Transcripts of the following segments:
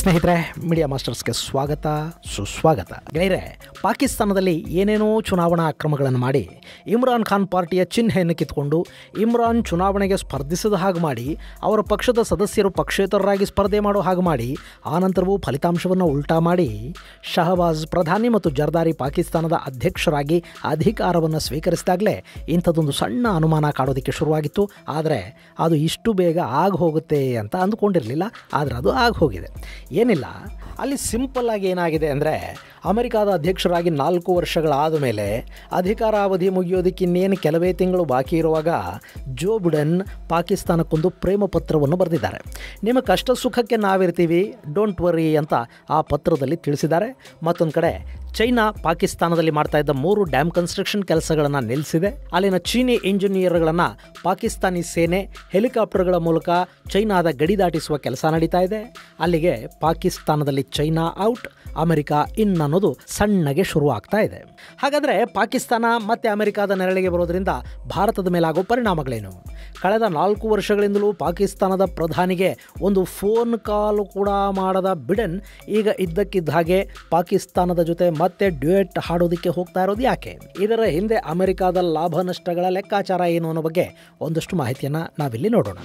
ಸ್ನೇಹಿತರೆ ಮೀಡಿಯಾ ಮಾಸ್ಟರ್ಸ್ಗೆ ಸ್ವಾಗತ ಸುಸ್ವಾಗತ ಗೆಳೆಯರೆ ಪಾಕಿಸ್ತಾನದಲ್ಲಿ ಏನೇನೋ ಚುನಾವಣಾ ಅಕ್ರಮಗಳನ್ನು ಮಾಡಿ ಇಮ್ರಾನ್ ಖಾನ್ ಪಾರ್ಟಿಯ ಚಿಹ್ನೆಯನ್ನು ಕಿತ್ಕೊಂಡು ಇಮ್ರಾನ್ ಚುನಾವಣೆಗೆ ಸ್ಪರ್ಧಿಸದ ಹಾಗೆ ಮಾಡಿ ಅವರ ಪಕ್ಷದ ಸದಸ್ಯರು ಪಕ್ಷೇತರರಾಗಿ ಸ್ಪರ್ಧೆ ಮಾಡೋ ಹಾಗೆ ಮಾಡಿ ಆನಂತರವೂ ಫಲಿತಾಂಶವನ್ನು ಉಲ್ಟಾ ಮಾಡಿ ಶಹಬಾಜ್ ಪ್ರಧಾನಿ ಮತ್ತು ಜರ್ದಾರಿ ಪಾಕಿಸ್ತಾನದ ಅಧ್ಯಕ್ಷರಾಗಿ ಅಧಿಕಾರವನ್ನು ಸ್ವೀಕರಿಸಿದಾಗಲೇ ಇಂಥದ್ದೊಂದು ಸಣ್ಣ ಅನುಮಾನ ಕಾಡೋದಕ್ಕೆ ಶುರುವಾಗಿತ್ತು ಆದರೆ ಅದು ಇಷ್ಟು ಬೇಗ ಆಗಿ ಹೋಗುತ್ತೆ ಅಂತ ಅಂದ್ಕೊಂಡಿರಲಿಲ್ಲ ಆದರೆ ಅದು ಆಗಿ ಹೋಗಿದೆ ಏನಿಲ್ಲ ಅಲ್ಲಿ ಸಿಂಪಲ್ ಆಗಿ ಏನಾಗಿದೆ ಅಂದರೆ ಅಮೆರಿಕಾದ ಅಧ್ಯಕ್ಷರಾಗಿ ನಾಲ್ಕು ವರ್ಷಗಳಾದ ಮೇಲೆ ಅಧಿಕಾರಾವಧಿ ಮುಗಿಯೋದಕ್ಕೆ ಇನ್ನೇನು ಕೆಲವೇ ತಿಂಗಳು ಬಾಕಿ ಇರುವಾಗ ಜೋ ಬಿಡನ್ ಪಾಕಿಸ್ತಾನಕ್ಕೊಂದು ಪ್ರೇಮ ಪತ್ರವನ್ನು ಬರೆದಿದ್ದಾರೆ ನಿಮ್ಮ ಕಷ್ಟ ಸುಖಕ್ಕೆ ನಾವಿರ್ತೀವಿ ಡೋಂಟ್ ವರಿ ಅಂತ ಆ ಪತ್ರದಲ್ಲಿ ತಿಳಿಸಿದ್ದಾರೆ ಮತ್ತೊಂದು ಕಡೆ ಚೈನಾ ಪಾಕಿಸ್ತಾನದಲ್ಲಿ ಮಾಡ್ತಾ ಇದ್ದ ಮೂರು ಡ್ಯಾಮ್ ಕನ್ಸ್ಟ್ರಕ್ಷನ್ ಕೆಲಸಗಳನ್ನು ನಿಲ್ಲಿಸಿದೆ ಅಲ್ಲಿನ ಚೀನಿ ಇಂಜಿನಿಯರ್ಗಳನ್ನು ಪಾಕಿಸ್ತಾನಿ ಸೇನೆ ಹೆಲಿಕಾಪ್ಟರ್ಗಳ ಮೂಲಕ ಚೈನಾದ ಗಡಿ ದಾಟಿಸುವ ಕೆಲಸ ನಡೀತಾ ಇದೆ ಅಲ್ಲಿಗೆ ಪಾಕಿಸ್ತಾನದಲ್ಲಿ ಚೈನಾ ಔಟ್ ಅಮೆರಿಕ ಇನ್ ಅನ್ನೋದು ಸಣ್ಣಗೆ ಶುರು ಆಗ್ತಾ ಇದೆ ಹಾಗಾದರೆ ಪಾಕಿಸ್ತಾನ ಮತ್ತು ಅಮೆರಿಕಾದ ನೆರಳಿಗೆ ಬರೋದ್ರಿಂದ ಭಾರತದ ಮೇಲಾಗೋ ಪರಿಣಾಮಗಳೇನು ಕಳೆದ ನಾಲ್ಕು ವರ್ಷಗಳಿಂದಲೂ ಪಾಕಿಸ್ತಾನದ ಪ್ರಧಾನಿಗೆ ಒಂದು ಫೋನ್ ಕಾಲ್ ಕೂಡ ಮಾಡದ ಬಿಡನ್ ಈಗ ಇದ್ದಕ್ಕಿದ್ದ ಹಾಗೆ ಪಾಕಿಸ್ತಾನದ ಜೊತೆ ಮತ್ತೆ ಡ್ಯೂಯೆಟ್ ಹಾಡೋದಕ್ಕೆ ಹೋಗ್ತಾ ಇರೋದು ಯಾಕೆ ಇದರ ಹಿಂದೆ ಅಮೆರಿಕಾದ ಲಾಭ ನಷ್ಟಗಳ ಲೆಕ್ಕಾಚಾರ ಏನು ಅನ್ನೋ ಬಗ್ಗೆ ಒಂದಷ್ಟು ಮಾಹಿತಿಯನ್ನು ನಾವಿಲ್ಲಿ ನೋಡೋಣ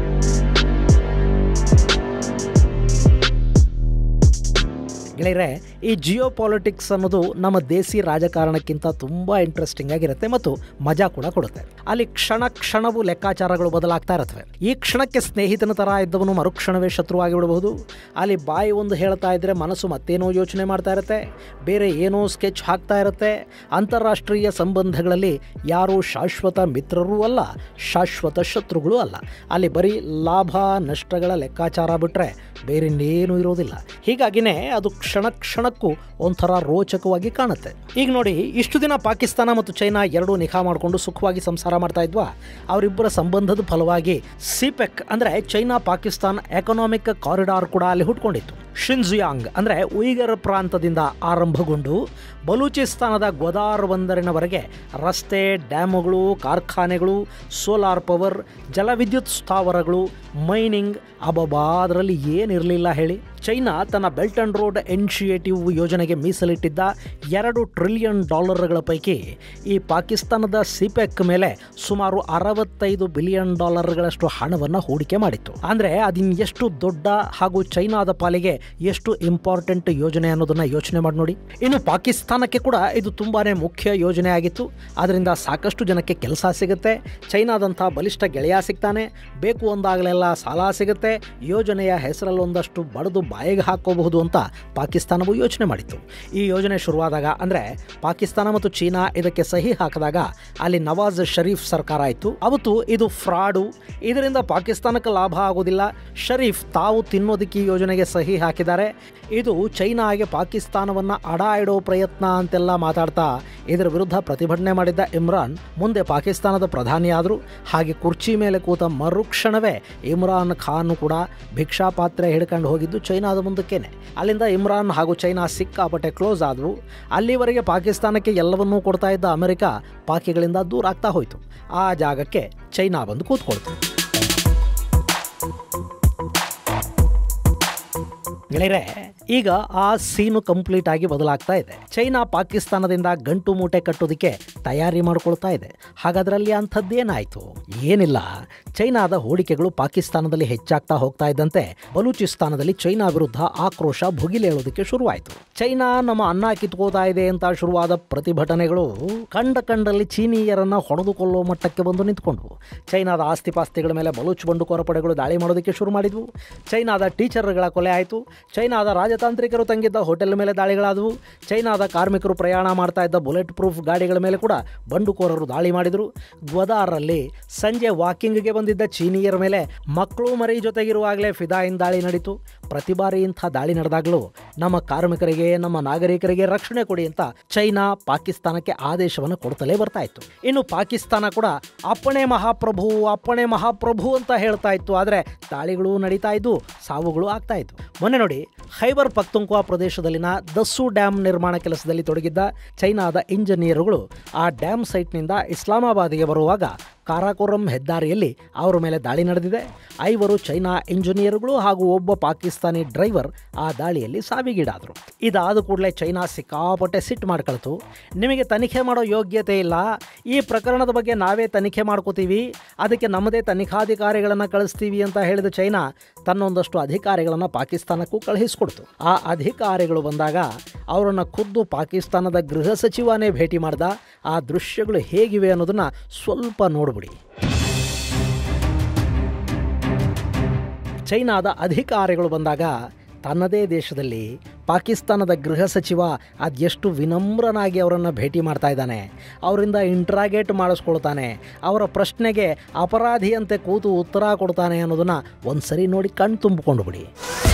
ಗೆಳೆಯರೆ ಈ ಜಿಯೋ ಪಾಲಿಟಿಕ್ಸ್ ಅನ್ನೋದು ನಮ್ಮ ದೇಸಿ ರಾಜಕಾರಣಕ್ಕಿಂತ ತುಂಬ ಇಂಟ್ರೆಸ್ಟಿಂಗ್ ಆಗಿರುತ್ತೆ ಮತ್ತು ಮಜಾ ಕೂಡ ಕೊಡುತ್ತೆ ಅಲ್ಲಿ ಕ್ಷಣ ಕ್ಷಣವೂ ಲೆಕ್ಕಾಚಾರಗಳು ಬದಲಾಗ್ತಾ ಇರುತ್ತವೆ ಈ ಕ್ಷಣಕ್ಕೆ ಸ್ನೇಹಿತನ ಥರ ಇದ್ದವನು ಮರುಕ್ಷಣವೇ ಶತ್ರುವಾಗಿ ಬಿಡಬಹುದು ಅಲ್ಲಿ ಬಾಯಿ ಒಂದು ಹೇಳ್ತಾ ಇದ್ದರೆ ಮನಸ್ಸು ಮತ್ತೇನೋ ಯೋಚನೆ ಮಾಡ್ತಾ ಇರುತ್ತೆ ಬೇರೆ ಏನೋ ಸ್ಕೆಚ್ ಹಾಕ್ತಾ ಇರುತ್ತೆ ಅಂತಾರಾಷ್ಟ್ರೀಯ ಸಂಬಂಧಗಳಲ್ಲಿ ಯಾರೂ ಶಾಶ್ವತ ಮಿತ್ರರೂ ಅಲ್ಲ ಶಾಶ್ವತ ಶತ್ರುಗಳು ಅಲ್ಲ ಅಲ್ಲಿ ಬರೀ ಲಾಭ ನಷ್ಟಗಳ ಲೆಕ್ಕಾಚಾರ ಬಿಟ್ಟರೆ ಬೇರೆ ಇನ್ನೇನೂ ಇರೋದಿಲ್ಲ ಹೀಗಾಗಿನೇ ಅದು ಕ್ಷಣ ಕ್ಷಣಕ್ಕೂ ಒಂಥರ ರೋಚಕವಾಗಿ ಕಾಣುತ್ತೆ ಈಗ ನೋಡಿ ಇಷ್ಟು ದಿನ ಪಾಕಿಸ್ತಾನ ಮತ್ತು ಚೈನಾ ಎರಡೂ ನಿಖಾ ಮಾಡಿಕೊಂಡು ಸುಖವಾಗಿ ಸಂಸಾರ ಮಾಡ್ತಾ ಇದ್ವಾ ಅವರಿಬ್ಬರ ಸಂಬಂಧದ ಫಲವಾಗಿ ಸಿಪೆಕ್ ಅಂದರೆ ಚೈನಾ ಪಾಕಿಸ್ತಾನ್ ಎಕನಾಮಿಕ್ ಕಾರಿಡಾರ್ ಕೂಡ ಅಲ್ಲಿ ಹುಟ್ಕೊಂಡಿತ್ತು ಶಿನ್ಜುಯಾಂಗ್ ಅಂದರೆ ಉಯಿಗರ್ ಪ್ರಾಂತದಿಂದ ಆರಂಭಗೊಂಡು ಬಲೂಚಿಸ್ತಾನದ ಗ್ವದಾರ್ ಬಂದರಿನವರೆಗೆ ರಸ್ತೆ ಡ್ಯಾಮುಗಳು ಕಾರ್ಖಾನೆಗಳು ಸೋಲಾರ್ ಪವರ್ ಜಲವಿದ್ಯುತ್ ಸ್ಥಾವರಗಳು ಮೈನಿಂಗ್ ಅಬಬಾ ಅದರಲ್ಲಿ ಏನಿರಲಿಲ್ಲ ಹೇಳಿ ಚೈನಾ ತನ್ನ ಬೆಲ್ಟ್ ಅಂಡ್ ರೋಡ್ ಇನಿಷಿಯೇಟಿವ್ ಯೋಜನೆಗೆ ಮೀಸಲಿಟ್ಟಿದ್ದ ಎರಡು ಟ್ರಿಲಿಯನ್ ಡಾಲರ್ಗಳ ಪೈಕಿ ಈ ಪಾಕಿಸ್ತಾನದ ಸಿಪೆಕ್ ಮೇಲೆ ಸುಮಾರು ಅರವತ್ತೈದು ಬಿಲಿಯನ್ ಡಾಲರ್ಗಳಷ್ಟು ಹಣವನ್ನು ಹೂಡಿಕೆ ಮಾಡಿತ್ತು ಅಂದರೆ ಅದಿನ್ ಎಷ್ಟು ದೊಡ್ಡ ಹಾಗೂ ಚೈನಾದ ಪಾಲಿಗೆ ಎಷ್ಟು ಇಂಪಾರ್ಟೆಂಟ್ ಯೋಜನೆ ಅನ್ನೋದನ್ನ ಯೋಚನೆ ಮಾಡಿ ನೋಡಿ ಇನ್ನು ಪಾಕಿಸ್ತಾನಕ್ಕೆ ಕೂಡ ಇದು ತುಂಬಾನೇ ಮುಖ್ಯ ಯೋಜನೆ ಆಗಿತ್ತು ಅದರಿಂದ ಸಾಕಷ್ಟು ಜನಕ್ಕೆ ಕೆಲಸ ಸಿಗುತ್ತೆ ಚೈನಾದಂಥ ಬಲಿಷ್ಠ ಗೆಳೆಯ ಸಿಗ್ತಾನೆ ಬೇಕು ಅಂದಾಗಲೆಲ್ಲ ಸಾಲ ಸಿಗುತ್ತೆ ಯೋಜನೆಯ ಹೆಸರಲ್ಲಿ ಒಂದಷ್ಟು ಬಡದು ಬಾಯಿಗೆ ಹಾಕೋಬಹುದು ಅಂತ ಪಾಕಿಸ್ತಾನವು ಯೋಚನೆ ಮಾಡಿತ್ತು ಈ ಯೋಜನೆ ಶುರುವಾದಾಗ ಅಂದರೆ ಪಾಕಿಸ್ತಾನ ಮತ್ತು ಚೀನಾ ಇದಕ್ಕೆ ಸಹಿ ಹಾಕಿದಾಗ ಅಲ್ಲಿ ನವಾಜ್ ಶರೀಫ್ ಸರ್ಕಾರ ಇತ್ತು ಅವತ್ತು ಇದು ಫ್ರಾಡು ಇದರಿಂದ ಪಾಕಿಸ್ತಾನಕ್ಕೆ ಲಾಭ ಆಗೋದಿಲ್ಲ ಶರೀಫ್ ತಾವು ತಿನ್ನೋದಕ್ಕೆ ಈ ಯೋಜನೆಗೆ ಸಹಿ ಹಾಕಿದ್ದಾರೆ ಇದು ಚೈನಾಗೆ ಪಾಕಿಸ್ತಾನವನ್ನು ಅಡ ಇಡೋ ಪ್ರಯತ್ನ ಅಂತೆಲ್ಲ ಮಾತಾಡ್ತಾ ಇದರ ವಿರುದ್ಧ ಪ್ರತಿಭಟನೆ ಮಾಡಿದ್ದ ಇಮ್ರಾನ್ ಮುಂದೆ ಪಾಕಿಸ್ತಾನದ ಪ್ರಧಾನಿಯಾದರು ಹಾಗೆ ಕುರ್ಚಿ ಮೇಲೆ ಕೂತ ಮರುಕ್ಷಣವೇ ಇಮ್ರಾನ್ ಖಾನ್ ಕೂಡ ಭಿಕ್ಷಾ ಪಾತ್ರೆ ಹಿಡ್ಕೊಂಡು ಹೋಗಿದ್ದು ಚೈನಾದ ಮುಂದಕ್ಕೇನೆ ಅಲ್ಲಿಂದ ಇಮ್ರಾನ್ ಹಾಗೂ ಚೈನಾ ಸಿಕ್ಕಾಪಟ್ಟೆ ಕ್ಲೋಸ್ ಆದವು ಅಲ್ಲಿವರೆಗೆ ಪಾಕಿಸ್ತಾನಕ್ಕೆ ಎಲ್ಲವನ್ನೂ ಕೊಡ್ತಾ ಇದ್ದ ಅಮೆರಿಕ ಪಾಕಿಗಳಿಂದ ದೂರ ಆಗ್ತಾ ಹೋಯಿತು ಆ ಜಾಗಕ್ಕೆ ಚೈನಾ ಬಂದು ಕೂತ್ಕೊಳ್ತು ಗೆಳೆಯರೆ ಈಗ ಆ ಸೀನು ಕಂಪ್ಲೀಟ್ ಆಗಿ ಬದಲಾಗ್ತಾ ಇದೆ ಚೈನಾ ಪಾಕಿಸ್ತಾನದಿಂದ ಗಂಟು ಮೂಟೆ ಕಟ್ಟೋದಕ್ಕೆ ತಯಾರಿ ಮಾಡ್ಕೊಳ್ತಾ ಇದೆ ಹಾಗಾದ್ರಲ್ಲಿ ಅಂಥದ್ದೇನಾಯಿತು ಏನಿಲ್ಲ ಚೈನಾದ ಹೂಡಿಕೆಗಳು ಪಾಕಿಸ್ತಾನದಲ್ಲಿ ಹೆಚ್ಚಾಗ್ತಾ ಹೋಗ್ತಾ ಇದ್ದಂತೆ ಬಲೂಚಿಸ್ತಾನದಲ್ಲಿ ಚೈನಾ ವಿರುದ್ಧ ಆಕ್ರೋಶ ಭುಗಿಲೇಳೋದಕ್ಕೆ ಶುರುವಾಯಿತು ಚೈನಾ ನಮ್ಮ ಅನ್ನ ಕಿತ್ಕೋತಾ ಇದೆ ಅಂತ ಶುರುವಾದ ಪ್ರತಿಭಟನೆಗಳು ಕಂಡ ಕಂಡಲ್ಲಿ ಚೀನೀಯರನ್ನ ಹೊಡೆದುಕೊಳ್ಳುವ ಮಟ್ಟಕ್ಕೆ ಬಂದು ನಿಂತ್ಕೊಂಡ್ವು ಚೈನಾದ ಆಸ್ತಿಪಾಸ್ತಿಗಳ ಮೇಲೆ ಬಲೂಚ್ ಬಂಡುಕೋರ ಪಡೆಗಳು ದಾಳಿ ಮಾಡೋದಕ್ಕೆ ಶುರು ಮಾಡಿದ್ವು ಚೈನಾದ ಟೀಚರ್ಗಳ ಕೊಲೆ ಆಯಿತು ಚೈನಾದ ರಾಜತಾಂತ್ರಿಕರು ತಂಗಿದ್ದ ಹೋಟೆಲ್ ಮೇಲೆ ದಾಳಿಗಳಾದವು ಚೈನಾದ ಕಾರ್ಮಿಕರು ಪ್ರಯಾಣ ಮಾಡ್ತಾ ಇದ್ದ ಬುಲೆಟ್ ಪ್ರೂಫ್ ಗಾಡಿಗಳ ಮೇಲೆ ಕೂಡ ಬಂಡುಕೋರರು ದಾಳಿ ಮಾಡಿದರು ಗ್ವದಾರಲ್ಲಿ ಸಂಜೆ ವಾಕಿಂಗ್ಗೆ ಬಂದಿದ್ದ ಚೀನೀಯರ ಮೇಲೆ ಮಕ್ಕಳು ಮರಿ ಜೊತೆಗಿರುವಾಗಲೇ ಫಿದಾಯಿನ್ ದಾಳಿ ನಡೀತು ಪ್ರತಿ ಬಾರಿ ಇಂಥ ದಾಳಿ ನಡೆದಾಗಲೂ ನಮ್ಮ ಕಾರ್ಮಿಕರಿಗೆ ನಮ್ಮ ನಾಗರಿಕರಿಗೆ ರಕ್ಷಣೆ ಕೊಡಿ ಅಂತ ಚೈನಾ ಪಾಕಿಸ್ತಾನಕ್ಕೆ ಆದೇಶವನ್ನು ಕೊಡ್ತಲೇ ಬರ್ತಾ ಇತ್ತು ಇನ್ನು ಪಾಕಿಸ್ತಾನ ಕೂಡ ಅಪ್ಪಣೆ ಮಹಾಪ್ರಭು ಅಪ್ಪಣೆ ಮಹಾಪ್ರಭು ಅಂತ ಹೇಳ್ತಾ ಇತ್ತು ಆದರೆ ದಾಳಿಗಳು ನಡೀತಾ ಇದ್ದು ಸಾವುಗಳು ಆಗ್ತಾ ಇತ್ತು ಮೊನ್ನೆ ನೋಡಿ ಖೈಬರ್ ಪಕ್ತುಂಕ್ವಾ ಪ್ರದೇಶದಲ್ಲಿನ ದಸ್ಸು ಡ್ಯಾಮ್ ನಿರ್ಮಾಣ ಕೆಲಸದಲ್ಲಿ ತೊಡಗಿದ್ದ ಚೈನಾದ ಇಂಜಿನಿಯರುಗಳು ಆ ಡ್ಯಾಮ್ ಸೈಟ್ನಿಂದ ಇಸ್ಲಾಮಾಬಾದಿಗೆ ಬರುವಾಗ ಕಾರಾಕೋರಂ ಹೆದ್ದಾರಿಯಲ್ಲಿ ಅವರ ಮೇಲೆ ದಾಳಿ ನಡೆದಿದೆ ಐವರು ಚೈನಾ ಇಂಜಿನಿಯರ್ಗಳು ಹಾಗೂ ಒಬ್ಬ ಪಾಕಿಸ್ತಾನಿ ಡ್ರೈವರ್ ಆ ದಾಳಿಯಲ್ಲಿ ಸಾವಿಗೀಡಾದರು ಇದಾದ ಕೂಡಲೇ ಚೈನಾ ಸಿಕ್ಕಾಪಟ್ಟೆ ಸಿಟ್ಟು ಮಾಡ್ಕೊಳ್ತು ನಿಮಗೆ ತನಿಖೆ ಮಾಡೋ ಯೋಗ್ಯತೆ ಇಲ್ಲ ಈ ಪ್ರಕರಣದ ಬಗ್ಗೆ ನಾವೇ ತನಿಖೆ ಮಾಡ್ಕೋತೀವಿ ಅದಕ್ಕೆ ನಮ್ಮದೇ ತನಿಖಾಧಿಕಾರಿಗಳನ್ನು ಕಳಿಸ್ತೀವಿ ಅಂತ ಹೇಳಿದ ಚೈನಾ ತನ್ನೊಂದಷ್ಟು ಅಧಿಕಾರಿಗಳನ್ನು ಪಾಕಿಸ್ತಾನಕ್ಕೂ ಕಳುಹಿಸಿಕೊಡ್ತು ಆ ಅಧಿಕಾರಿಗಳು ಬಂದಾಗ ಅವರನ್ನು ಖುದ್ದು ಪಾಕಿಸ್ತಾನದ ಗೃಹ ಸಚಿವನೇ ಭೇಟಿ ಮಾಡ್ದ ಆ ದೃಶ್ಯಗಳು ಹೇಗಿವೆ ಅನ್ನೋದನ್ನು ಸ್ವಲ್ಪ ನೋಡ್ಬಿಡಿ ಚೈನಾದ ಅಧಿಕಾರಿಗಳು ಬಂದಾಗ ತನ್ನದೇ ದೇಶದಲ್ಲಿ ಪಾಕಿಸ್ತಾನದ ಗೃಹ ಸಚಿವ ಅದೆಷ್ಟು ವಿನಮ್ರನಾಗಿ ಅವರನ್ನು ಭೇಟಿ ಮಾಡ್ತಾ ಇದ್ದಾನೆ ಅವರಿಂದ ಇಂಟ್ರಾಗೇಟ್ ಮಾಡಿಸ್ಕೊಳ್ತಾನೆ ಅವರ ಪ್ರಶ್ನೆಗೆ ಅಪರಾಧಿಯಂತೆ ಕೂತು ಉತ್ತರ ಕೊಡ್ತಾನೆ ಅನ್ನೋದನ್ನು ಒಂದು ಸರಿ ನೋಡಿ ಕಣ್ ತುಂಬಿಕೊಂಡು ಬಿಡಿ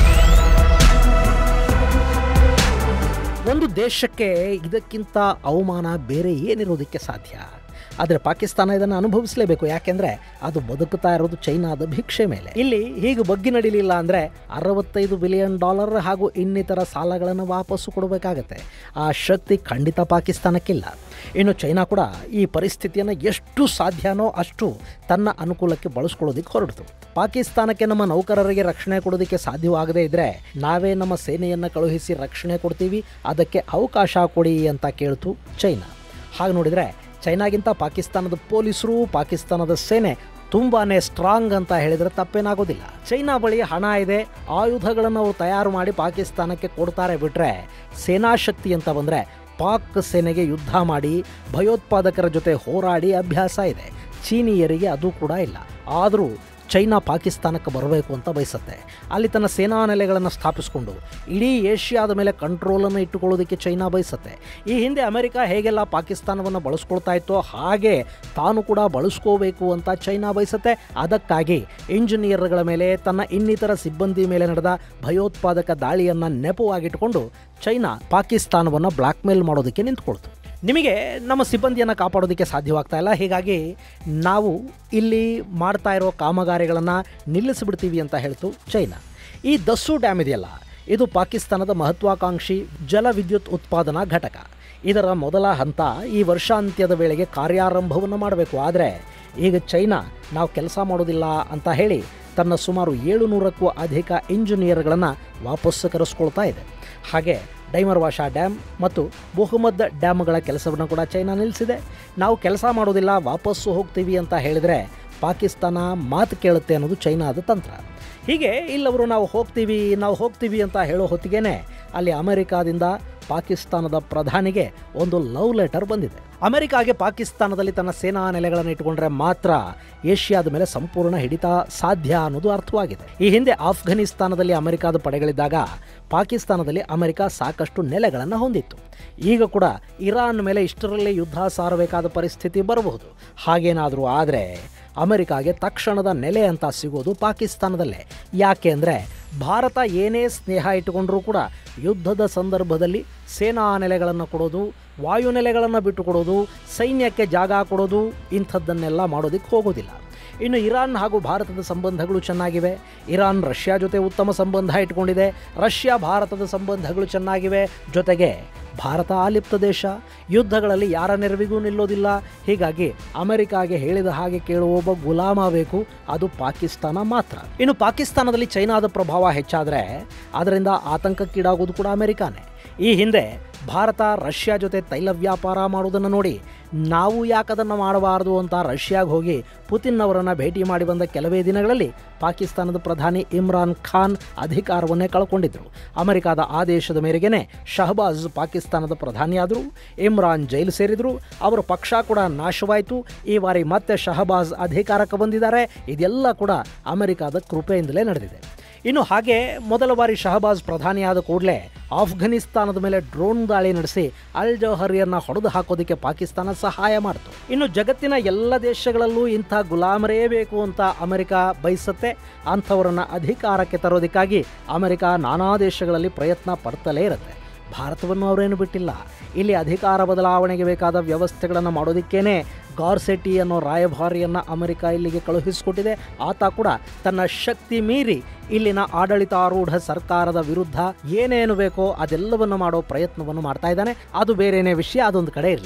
ಒಂದು ದೇಶಕ್ಕೆ ಇದಕ್ಕಿಂತ ಅವಮಾನ ಬೇರೆ ಏನಿರೋದಕ್ಕೆ ಸಾಧ್ಯ ಆದರೆ ಪಾಕಿಸ್ತಾನ ಇದನ್ನು ಅನುಭವಿಸಲೇಬೇಕು ಯಾಕೆಂದರೆ ಅದು ಬದುಕುತ್ತಾ ಇರೋದು ಚೈನಾದ ಭಿಕ್ಷೆ ಮೇಲೆ ಇಲ್ಲಿ ಹೀಗೆ ಬಗ್ಗಿ ನಡೀಲಿಲ್ಲ ಅಂದರೆ ಅರವತ್ತೈದು ಬಿಲಿಯನ್ ಡಾಲರ್ ಹಾಗೂ ಇನ್ನಿತರ ಸಾಲಗಳನ್ನು ವಾಪಸ್ಸು ಕೊಡಬೇಕಾಗತ್ತೆ ಆ ಶಕ್ತಿ ಖಂಡಿತ ಪಾಕಿಸ್ತಾನಕ್ಕಿಲ್ಲ ಇನ್ನು ಚೈನಾ ಕೂಡ ಈ ಪರಿಸ್ಥಿತಿಯನ್ನು ಎಷ್ಟು ಸಾಧ್ಯನೋ ಅಷ್ಟು ತನ್ನ ಅನುಕೂಲಕ್ಕೆ ಬಳಸ್ಕೊಳ್ಳೋದಕ್ಕೆ ಹೊರಟಿತು ಪಾಕಿಸ್ತಾನಕ್ಕೆ ನಮ್ಮ ನೌಕರರಿಗೆ ರಕ್ಷಣೆ ಕೊಡೋದಕ್ಕೆ ಸಾಧ್ಯವಾಗದೇ ಇದ್ದರೆ ನಾವೇ ನಮ್ಮ ಸೇನೆಯನ್ನು ಕಳುಹಿಸಿ ರಕ್ಷಣೆ ಕೊಡ್ತೀವಿ ಅದಕ್ಕೆ ಅವಕಾಶ ಕೊಡಿ ಅಂತ ಕೇಳ್ತು ಚೈನಾ ಹಾಗೆ ನೋಡಿದರೆ ಚೈನಾಗಿಂತ ಪಾಕಿಸ್ತಾನದ ಪೊಲೀಸರು ಪಾಕಿಸ್ತಾನದ ಸೇನೆ ತುಂಬಾ ಸ್ಟ್ರಾಂಗ್ ಅಂತ ಹೇಳಿದರೆ ತಪ್ಪೇನಾಗೋದಿಲ್ಲ ಚೈನಾ ಬಳಿ ಹಣ ಇದೆ ಆಯುಧಗಳನ್ನು ಅವರು ತಯಾರು ಮಾಡಿ ಪಾಕಿಸ್ತಾನಕ್ಕೆ ಕೊಡ್ತಾರೆ ಬಿಟ್ಟರೆ ಸೇನಾ ಶಕ್ತಿ ಅಂತ ಬಂದರೆ ಪಾಕ್ ಸೇನೆಗೆ ಯುದ್ಧ ಮಾಡಿ ಭಯೋತ್ಪಾದಕರ ಜೊತೆ ಹೋರಾಡಿ ಅಭ್ಯಾಸ ಇದೆ ಚೀನಿಯರಿಗೆ ಅದು ಕೂಡ ಇಲ್ಲ ಆದರೂ ಚೈನಾ ಪಾಕಿಸ್ತಾನಕ್ಕೆ ಬರಬೇಕು ಅಂತ ಬಯಸುತ್ತೆ ಅಲ್ಲಿ ತನ್ನ ಸೇನಾ ನೆಲೆಗಳನ್ನು ಸ್ಥಾಪಿಸಿಕೊಂಡು ಇಡೀ ಏಷ್ಯಾದ ಮೇಲೆ ಕಂಟ್ರೋಲನ್ನು ಇಟ್ಟುಕೊಳ್ಳೋದಕ್ಕೆ ಚೈನಾ ಬಯಸುತ್ತೆ ಈ ಹಿಂದೆ ಅಮೆರಿಕ ಹೇಗೆಲ್ಲ ಪಾಕಿಸ್ತಾನವನ್ನು ಬಳಸ್ಕೊಳ್ತಾ ಇತ್ತೋ ಹಾಗೆ ತಾನು ಕೂಡ ಬಳಸ್ಕೋಬೇಕು ಅಂತ ಚೈನಾ ಬಯಸುತ್ತೆ ಅದಕ್ಕಾಗಿ ಇಂಜಿನಿಯರ್ಗಳ ಮೇಲೆ ತನ್ನ ಇನ್ನಿತರ ಸಿಬ್ಬಂದಿ ಮೇಲೆ ನಡೆದ ಭಯೋತ್ಪಾದಕ ದಾಳಿಯನ್ನು ನೆಪವಾಗಿಟ್ಟುಕೊಂಡು ಚೈನಾ ಪಾಕಿಸ್ತಾನವನ್ನು ಬ್ಲ್ಯಾಕ್ ಮೇಲ್ ಮಾಡೋದಕ್ಕೆ ನಿಂತ್ಕೊಳ್ತು ನಿಮಗೆ ನಮ್ಮ ಸಿಬ್ಬಂದಿಯನ್ನು ಕಾಪಾಡೋದಕ್ಕೆ ಸಾಧ್ಯವಾಗ್ತಾ ಇಲ್ಲ ಹೀಗಾಗಿ ನಾವು ಇಲ್ಲಿ ಮಾಡ್ತಾ ಇರೋ ಕಾಮಗಾರಿಗಳನ್ನು ನಿಲ್ಲಿಸಿಬಿಡ್ತೀವಿ ಅಂತ ಹೇಳ್ತು ಚೈನಾ ಈ ದಸ್ಸು ಡ್ಯಾಮ್ ಇದೆಯಲ್ಲ ಇದು ಪಾಕಿಸ್ತಾನದ ಮಹತ್ವಾಕಾಂಕ್ಷಿ ಜಲ ವಿದ್ಯುತ್ ಉತ್ಪಾದನಾ ಘಟಕ ಇದರ ಮೊದಲ ಹಂತ ಈ ವರ್ಷಾಂತ್ಯದ ವೇಳೆಗೆ ಕಾರ್ಯಾರಂಭವನ್ನು ಮಾಡಬೇಕು ಆದರೆ ಈಗ ಚೈನಾ ನಾವು ಕೆಲಸ ಮಾಡೋದಿಲ್ಲ ಅಂತ ಹೇಳಿ ತನ್ನ ಸುಮಾರು ಏಳುನೂರಕ್ಕೂ ಅಧಿಕ ಇಂಜಿನಿಯರ್ಗಳನ್ನು ವಾಪಸ್ಸು ಕರೆಸ್ಕೊಳ್ತಾ ಇದೆ ಹಾಗೆ ಡೈಮರ್ವಾಶಾ ಡ್ಯಾಮ್ ಮತ್ತು ಮೊಹಮ್ಮದ್ ಡ್ಯಾಮ್ಗಳ ಕೆಲಸವನ್ನು ಕೂಡ ಚೈನಾ ನಿಲ್ಲಿಸಿದೆ ನಾವು ಕೆಲಸ ಮಾಡೋದಿಲ್ಲ ವಾಪಸ್ಸು ಹೋಗ್ತೀವಿ ಅಂತ ಹೇಳಿದರೆ ಪಾಕಿಸ್ತಾನ ಮಾತು ಕೇಳುತ್ತೆ ಅನ್ನೋದು ಚೈನಾದ ತಂತ್ರ ಹೀಗೆ ಇಲ್ಲವರು ನಾವು ಹೋಗ್ತೀವಿ ನಾವು ಹೋಗ್ತೀವಿ ಅಂತ ಹೇಳೋ ಹೊತ್ತಿಗೆನೆ ಅಲ್ಲಿ ಅಮೆರಿಕಾದಿಂದ ಪಾಕಿಸ್ತಾನದ ಪ್ರಧಾನಿಗೆ ಒಂದು ಲವ್ ಲೆಟರ್ ಬಂದಿದೆ ಅಮೆರಿಕಾಗೆ ಪಾಕಿಸ್ತಾನದಲ್ಲಿ ತನ್ನ ಸೇನಾ ನೆಲೆಗಳನ್ನು ಇಟ್ಟುಕೊಂಡ್ರೆ ಮಾತ್ರ ಏಷ್ಯಾದ ಮೇಲೆ ಸಂಪೂರ್ಣ ಹಿಡಿತ ಸಾಧ್ಯ ಅನ್ನೋದು ಅರ್ಥವಾಗಿದೆ ಈ ಹಿಂದೆ ಆಫ್ಘನಿಸ್ತಾನದಲ್ಲಿ ಅಮೆರಿಕಾದ ಪಡೆಗಳಿದ್ದಾಗ ಪಾಕಿಸ್ತಾನದಲ್ಲಿ ಅಮೆರಿಕ ಸಾಕಷ್ಟು ನೆಲೆಗಳನ್ನು ಹೊಂದಿತ್ತು ಈಗ ಕೂಡ ಇರಾನ್ ಮೇಲೆ ಇಷ್ಟರಲ್ಲೇ ಯುದ್ಧ ಸಾರಬೇಕಾದ ಪರಿಸ್ಥಿತಿ ಬರಬಹುದು ಹಾಗೇನಾದರೂ ಆದರೆ ಅಮೆರಿಕಾಗೆ ತಕ್ಷಣದ ನೆಲೆ ಅಂತ ಸಿಗೋದು ಪಾಕಿಸ್ತಾನದಲ್ಲೇ ಯಾಕೆ ಅಂದರೆ ಭಾರತ ಏನೇ ಸ್ನೇಹ ಇಟ್ಟುಕೊಂಡ್ರೂ ಕೂಡ ಯುದ್ಧದ ಸಂದರ್ಭದಲ್ಲಿ ಸೇನಾ ನೆಲೆಗಳನ್ನು ಕೊಡೋದು ವಾಯುನೆಲೆಗಳನ್ನು ಬಿಟ್ಟುಕೊಡೋದು ಸೈನ್ಯಕ್ಕೆ ಜಾಗ ಕೊಡೋದು ಇಂಥದ್ದನ್ನೆಲ್ಲ ಮಾಡೋದಕ್ಕೆ ಹೋಗೋದಿಲ್ಲ ಇನ್ನು ಇರಾನ್ ಹಾಗೂ ಭಾರತದ ಸಂಬಂಧಗಳು ಚೆನ್ನಾಗಿವೆ ಇರಾನ್ ರಷ್ಯಾ ಜೊತೆ ಉತ್ತಮ ಸಂಬಂಧ ಇಟ್ಕೊಂಡಿದೆ ರಷ್ಯಾ ಭಾರತದ ಸಂಬಂಧಗಳು ಚೆನ್ನಾಗಿವೆ ಜೊತೆಗೆ ಭಾರತ ಆಲಿಪ್ತ ದೇಶ ಯುದ್ಧಗಳಲ್ಲಿ ಯಾರ ನೆರವಿಗೂ ನಿಲ್ಲೋದಿಲ್ಲ ಹೀಗಾಗಿ ಅಮೆರಿಕಾಗೆ ಹೇಳಿದ ಹಾಗೆ ಕೇಳುವ ಒಬ್ಬ ಗುಲಾಮ ಬೇಕು ಅದು ಪಾಕಿಸ್ತಾನ ಮಾತ್ರ ಇನ್ನು ಪಾಕಿಸ್ತಾನದಲ್ಲಿ ಚೈನಾದ ಪ್ರಭಾವ ಹೆಚ್ಚಾದರೆ ಅದರಿಂದ ಆತಂಕಕ್ಕೀಡಾಗೋದು ಕೂಡ ಅಮೆರಿಕಾನೇ ಈ ಹಿಂದೆ ಭಾರತ ರಷ್ಯಾ ಜೊತೆ ತೈಲ ವ್ಯಾಪಾರ ಮಾಡುವುದನ್ನು ನೋಡಿ ನಾವು ಯಾಕದನ್ನು ಮಾಡಬಾರದು ಅಂತ ರಷ್ಯಾಗೆ ಹೋಗಿ ಪುತಿನ್ ಅವರನ್ನು ಭೇಟಿ ಮಾಡಿ ಬಂದ ಕೆಲವೇ ದಿನಗಳಲ್ಲಿ ಪಾಕಿಸ್ತಾನದ ಪ್ರಧಾನಿ ಇಮ್ರಾನ್ ಖಾನ್ ಅಧಿಕಾರವನ್ನೇ ಕಳ್ಕೊಂಡಿದ್ದರು ಅಮೆರಿಕದ ಆದೇಶದ ಮೇರೆಗೆನೆ ಶಹಬಾಜ್ ಪಾಕಿಸ್ತಾನದ ಪ್ರಧಾನಿಯಾದರು ಇಮ್ರಾನ್ ಜೈಲು ಸೇರಿದರು ಅವರ ಪಕ್ಷ ಕೂಡ ನಾಶವಾಯಿತು ಈ ಬಾರಿ ಮತ್ತೆ ಶಹಬಾಜ್ ಅಧಿಕಾರಕ್ಕೆ ಬಂದಿದ್ದಾರೆ ಇದೆಲ್ಲ ಕೂಡ ಅಮೆರಿಕದ ಕೃಪೆಯಿಂದಲೇ ನಡೆದಿದೆ ಇನ್ನು ಹಾಗೆ ಮೊದಲ ಬಾರಿ ಶಹಬಾಜ್ ಪ್ರಧಾನಿಯಾದ ಕೂಡಲೇ ಆಫ್ಘನಿಸ್ತಾನದ ಮೇಲೆ ಡ್ರೋನ್ ದಾಳಿ ನಡೆಸಿ ಅಲ್ ಜೌಹರಿಯನ್ನ ಹೊಡೆದು ಹಾಕೋದಕ್ಕೆ ಪಾಕಿಸ್ತಾನ ಸಹಾಯ ಮಾಡಿತು ಇನ್ನು ಜಗತ್ತಿನ ಎಲ್ಲ ದೇಶಗಳಲ್ಲೂ ಇಂಥ ಗುಲಾಮರೇ ಬೇಕು ಅಂತ ಅಮೆರಿಕ ಬಯಸುತ್ತೆ ಅಂಥವರನ್ನು ಅಧಿಕಾರಕ್ಕೆ ತರೋದಕ್ಕಾಗಿ ಅಮೆರಿಕ ನಾನಾ ದೇಶಗಳಲ್ಲಿ ಪ್ರಯತ್ನ ಪಡ್ತಲೇ ಇರುತ್ತೆ ಭಾರತವನ್ನು ಅವರೇನು ಬಿಟ್ಟಿಲ್ಲ ಇಲ್ಲಿ ಅಧಿಕಾರ ಬದಲಾವಣೆಗೆ ಬೇಕಾದ ವ್ಯವಸ್ಥೆಗಳನ್ನು ಮಾಡೋದಕ್ಕೇನೆ ಗಾರ್ಸೆಟಿ ಅನ್ನೋ ರಾಯಭಾರಿಯನ್ನು ಅಮೆರಿಕ ಇಲ್ಲಿಗೆ ಕಳುಹಿಸಿಕೊಟ್ಟಿದೆ ಆತ ಕೂಡ ತನ್ನ ಶಕ್ತಿ ಮೀರಿ ಇಲ್ಲಿನ ಆಡಳಿತಾರೂಢ ಸರ್ಕಾರದ ವಿರುದ್ಧ ಏನೇನು ಬೇಕೋ ಅದೆಲ್ಲವನ್ನು ಮಾಡೋ ಪ್ರಯತ್ನವನ್ನು ಮಾಡ್ತಾ ಇದ್ದಾನೆ ಅದು ಬೇರೆಯೇ ವಿಷಯ ಅದೊಂದು ಕಡೆ ಇರಲಿ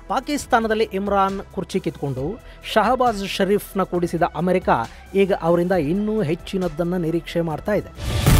ಪಾಕಿಸ್ತಾನದಲ್ಲಿ ಇಮ್ರಾನ್ ಕುರ್ಚಿ ಕಿತ್ಕೊಂಡು ಶಹಬಾಜ್ ಶರೀಫ್ನ ಕೂಡಿಸಿದ ಅಮೆರಿಕ ಈಗ ಅವರಿಂದ ಇನ್ನೂ ಹೆಚ್ಚಿನದ್ದನ್ನು ನಿರೀಕ್ಷೆ ಮಾಡ್ತಾ ಇದೆ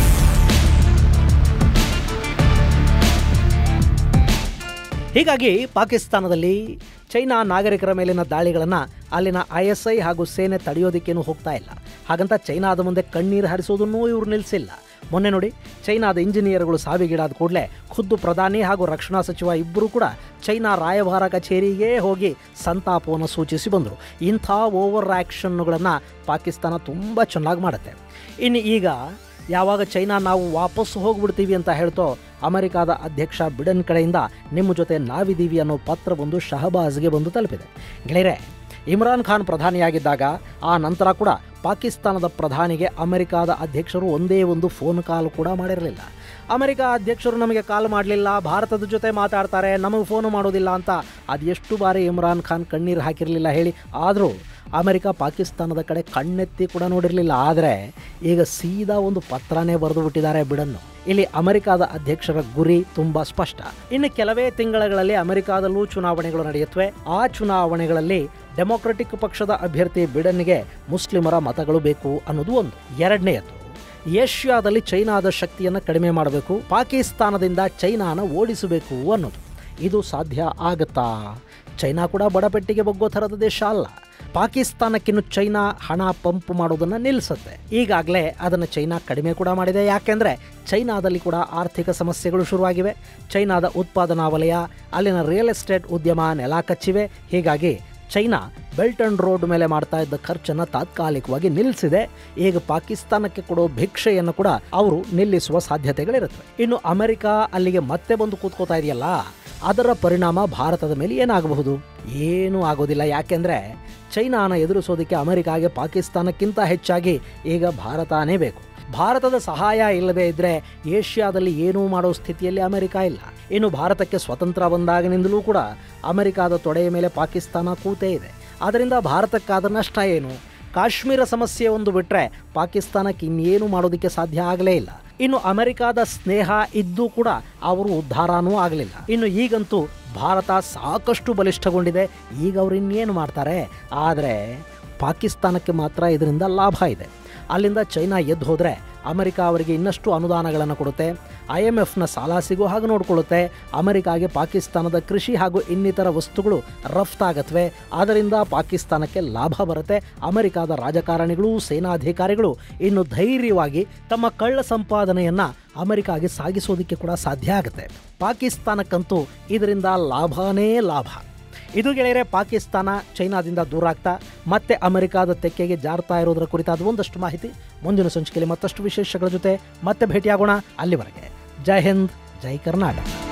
ಹೀಗಾಗಿ ಪಾಕಿಸ್ತಾನದಲ್ಲಿ ಚೈನಾ ನಾಗರಿಕರ ಮೇಲಿನ ದಾಳಿಗಳನ್ನು ಅಲ್ಲಿನ ಐ ಎಸ್ ಐ ಹಾಗೂ ಸೇನೆ ತಡೆಯೋದಕ್ಕೇನು ಹೋಗ್ತಾ ಇಲ್ಲ ಹಾಗಂತ ಚೈನಾದ ಮುಂದೆ ಕಣ್ಣೀರು ಹರಿಸೋದನ್ನೂ ಇವರು ನಿಲ್ಲಿಸಿಲ್ಲ ಮೊನ್ನೆ ನೋಡಿ ಚೈನಾದ ಇಂಜಿನಿಯರ್ಗಳು ಸಾವಿಗೀಡಾದ ಕೂಡಲೇ ಖುದ್ದು ಪ್ರಧಾನಿ ಹಾಗೂ ರಕ್ಷಣಾ ಸಚಿವ ಇಬ್ಬರು ಕೂಡ ಚೈನಾ ರಾಯಭಾರ ಕಚೇರಿಗೆ ಹೋಗಿ ಸಂತಾಪವನ್ನು ಸೂಚಿಸಿ ಬಂದರು ಇಂಥ ಓವರ್ ಆ್ಯಕ್ಷನ್ಗಳನ್ನು ಪಾಕಿಸ್ತಾನ ತುಂಬ ಚೆನ್ನಾಗಿ ಮಾಡುತ್ತೆ ಇನ್ನು ಈಗ ಯಾವಾಗ ಚೈನಾ ನಾವು ವಾಪಸ್ ಹೋಗ್ಬಿಡ್ತೀವಿ ಅಂತ ಹೇಳ್ತೋ ಅಮೆರಿಕಾದ ಅಧ್ಯಕ್ಷ ಬಿಡನ್ ಕಡೆಯಿಂದ ನಿಮ್ಮ ಜೊತೆ ನಾವಿದ್ದೀವಿ ಅನ್ನೋ ಪತ್ರ ಬಂದು ಶಹಬಾಜ್ಗೆ ಬಂದು ತಲುಪಿದೆ ಗೆಳೆಯರೆ ಇಮ್ರಾನ್ ಖಾನ್ ಪ್ರಧಾನಿಯಾಗಿದ್ದಾಗ ಆ ನಂತರ ಕೂಡ ಪಾಕಿಸ್ತಾನದ ಪ್ರಧಾನಿಗೆ ಅಮೆರಿಕಾದ ಅಧ್ಯಕ್ಷರು ಒಂದೇ ಒಂದು ಫೋನ್ ಕಾಲ್ ಕೂಡ ಮಾಡಿರಲಿಲ್ಲ ಅಮೆರಿಕ ಅಧ್ಯಕ್ಷರು ನಮಗೆ ಕಾಲ್ ಮಾಡಲಿಲ್ಲ ಭಾರತದ ಜೊತೆ ಮಾತಾಡ್ತಾರೆ ನಮಗೆ ಫೋನು ಮಾಡೋದಿಲ್ಲ ಅಂತ ಅದೆಷ್ಟು ಬಾರಿ ಇಮ್ರಾನ್ ಖಾನ್ ಕಣ್ಣೀರು ಹಾಕಿರಲಿಲ್ಲ ಹೇಳಿ ಆದರೂ ಅಮೆರಿಕ ಪಾಕಿಸ್ತಾನದ ಕಡೆ ಕಣ್ಣೆತ್ತಿ ಕೂಡ ನೋಡಿರಲಿಲ್ಲ ಆದರೆ ಈಗ ಸೀದಾ ಒಂದು ಪತ್ರನೇ ಬರೆದು ಬಿಟ್ಟಿದ್ದಾರೆ ಬಿಡನ್ನು ಇಲ್ಲಿ ಅಮೆರಿಕಾದ ಅಧ್ಯಕ್ಷರ ಗುರಿ ತುಂಬಾ ಸ್ಪಷ್ಟ ಇನ್ನು ಕೆಲವೇ ತಿಂಗಳಲ್ಲಿ ಅಮೆರಿಕಾದಲ್ಲೂ ಚುನಾವಣೆಗಳು ನಡೆಯುತ್ತವೆ ಆ ಚುನಾವಣೆಗಳಲ್ಲಿ ಡೆಮೊಕ್ರೆಟಿಕ್ ಪಕ್ಷದ ಅಭ್ಯರ್ಥಿ ಬಿಡನ್ಗೆ ಮುಸ್ಲಿಮರ ಮತಗಳು ಬೇಕು ಅನ್ನೋದು ಒಂದು ಎರಡನೆಯದು ಏಷ್ಯಾದಲ್ಲಿ ಚೈನಾದ ಶಕ್ತಿಯನ್ನು ಕಡಿಮೆ ಮಾಡಬೇಕು ಪಾಕಿಸ್ತಾನದಿಂದ ಚೈನಾನ ಓಡಿಸಬೇಕು ಅನ್ನೋದು ಇದು ಸಾಧ್ಯ ಆಗತ್ತಾ ಚೈನಾ ಕೂಡ ಬಡಪೆಟ್ಟಿಗೆ ಬಗ್ಗೋ ಥರದ ದೇಶ ಅಲ್ಲ ಪಾಕಿಸ್ತಾನಕ್ಕಿನ್ನು ಚೈನಾ ಹಣ ಪಂಪ್ ಮಾಡೋದನ್ನು ನಿಲ್ಲಿಸುತ್ತೆ ಈಗಾಗಲೇ ಅದನ್ನು ಚೈನಾ ಕಡಿಮೆ ಕೂಡ ಮಾಡಿದೆ ಯಾಕೆಂದರೆ ಚೈನಾದಲ್ಲಿ ಕೂಡ ಆರ್ಥಿಕ ಸಮಸ್ಯೆಗಳು ಶುರುವಾಗಿವೆ ಚೈನಾದ ಉತ್ಪಾದನಾ ವಲಯ ಅಲ್ಲಿನ ರಿಯಲ್ ಎಸ್ಟೇಟ್ ಉದ್ಯಮ ನೆಲ ಕಚ್ಚಿವೆ ಹೀಗಾಗಿ ಚೈನಾ ಬೆಲ್ಟ್ ಅಂಡ್ ರೋಡ್ ಮೇಲೆ ಮಾಡ್ತಾ ಇದ್ದ ಖರ್ಚನ್ನು ತಾತ್ಕಾಲಿಕವಾಗಿ ನಿಲ್ಲಿಸಿದೆ ಈಗ ಪಾಕಿಸ್ತಾನಕ್ಕೆ ಕೊಡೋ ಭಿಕ್ಷೆಯನ್ನು ಕೂಡ ಅವರು ನಿಲ್ಲಿಸುವ ಸಾಧ್ಯತೆಗಳಿರುತ್ತವೆ ಇನ್ನು ಅಮೆರಿಕ ಅಲ್ಲಿಗೆ ಮತ್ತೆ ಬಂದು ಕೂತ್ಕೋತಾ ಇದೆಯಲ್ಲ ಅದರ ಪರಿಣಾಮ ಭಾರತದ ಮೇಲೆ ಏನಾಗಬಹುದು ಏನೂ ಆಗೋದಿಲ್ಲ ಯಾಕೆಂದರೆ ಚೈನಾನ ಎದುರಿಸೋದಕ್ಕೆ ಅಮೆರಿಕಾಗೆ ಪಾಕಿಸ್ತಾನಕ್ಕಿಂತ ಹೆಚ್ಚಾಗಿ ಈಗ ಭಾರತನೇ ಬೇಕು ಭಾರತದ ಸಹಾಯ ಇಲ್ಲದೇ ಇದ್ದರೆ ಏಷ್ಯಾದಲ್ಲಿ ಏನೂ ಮಾಡೋ ಸ್ಥಿತಿಯಲ್ಲಿ ಅಮೆರಿಕ ಇಲ್ಲ ಇನ್ನು ಭಾರತಕ್ಕೆ ಸ್ವತಂತ್ರ ಬಂದಾಗಿನಿಂದಲೂ ಕೂಡ ಅಮೆರಿಕಾದ ತೊಡೆಯ ಮೇಲೆ ಪಾಕಿಸ್ತಾನ ಕೂತೇ ಇದೆ ಆದ್ದರಿಂದ ಭಾರತಕ್ಕಾದ ನಷ್ಟ ಏನು ಕಾಶ್ಮೀರ ಸಮಸ್ಯೆ ಒಂದು ಬಿಟ್ಟರೆ ಪಾಕಿಸ್ತಾನಕ್ಕೆ ಇನ್ನೇನು ಮಾಡೋದಕ್ಕೆ ಸಾಧ್ಯ ಆಗಲೇ ಇಲ್ಲ ಇನ್ನು ಅಮೆರಿಕಾದ ಸ್ನೇಹ ಇದ್ದೂ ಕೂಡ ಅವರು ಉದ್ಧಾರನೂ ಆಗಲಿಲ್ಲ ಇನ್ನು ಈಗಂತೂ ಭಾರತ ಸಾಕಷ್ಟು ಬಲಿಷ್ಠಗೊಂಡಿದೆ ಈಗ ಅವರು ಇನ್ನೇನು ಮಾಡ್ತಾರೆ ಆದರೆ ಪಾಕಿಸ್ತಾನಕ್ಕೆ ಮಾತ್ರ ಇದರಿಂದ ಲಾಭ ಇದೆ ಅಲ್ಲಿಂದ ಚೈನಾ ಎದ್ದು ಹೋದರೆ ಅಮೆರಿಕ ಅವರಿಗೆ ಇನ್ನಷ್ಟು ಅನುದಾನಗಳನ್ನು ಕೊಡುತ್ತೆ ಐ ಎಮ್ ಎಫ್ನ ಸಾಲ ಸಿಗೋ ಹಾಗೆ ನೋಡಿಕೊಳ್ಳುತ್ತೆ ಅಮೆರಿಕಾಗೆ ಪಾಕಿಸ್ತಾನದ ಕೃಷಿ ಹಾಗೂ ಇನ್ನಿತರ ವಸ್ತುಗಳು ರಫ್ತಾಗತ್ವೆ ಆದ್ದರಿಂದ ಪಾಕಿಸ್ತಾನಕ್ಕೆ ಲಾಭ ಬರುತ್ತೆ ಅಮೆರಿಕಾದ ರಾಜಕಾರಣಿಗಳು ಸೇನಾಧಿಕಾರಿಗಳು ಇನ್ನು ಧೈರ್ಯವಾಗಿ ತಮ್ಮ ಕಳ್ಳ ಸಂಪಾದನೆಯನ್ನು ಅಮೆರಿಕಾಗೆ ಸಾಗಿಸೋದಕ್ಕೆ ಕೂಡ ಸಾಧ್ಯ ಆಗುತ್ತೆ ಪಾಕಿಸ್ತಾನಕ್ಕಂತೂ ಇದರಿಂದ ಲಾಭನೇ ಲಾಭ ಇದು ಗೆಳೆಯರೆ ಪಾಕಿಸ್ತಾನ ಚೈನಾದಿಂದ ದೂರ ಆಗ್ತಾ ಮತ್ತೆ ಅಮೆರಿಕಾದ ತೆಕ್ಕೆಗೆ ಜಾರ್ತಾ ಇರೋದರ ಕುರಿತಾದ ಒಂದಷ್ಟು ಮಾಹಿತಿ ಮುಂದಿನ ಸಂಚಿಕೆಯಲ್ಲಿ ಮತ್ತಷ್ಟು ವಿಶೇಷಗಳ ಜೊತೆ ಮತ್ತೆ ಭೇಟಿಯಾಗೋಣ ಅಲ್ಲಿವರೆಗೆ ಜೈ ಹಿಂದ್ ಜೈ ಕರ್ನಾಟಕ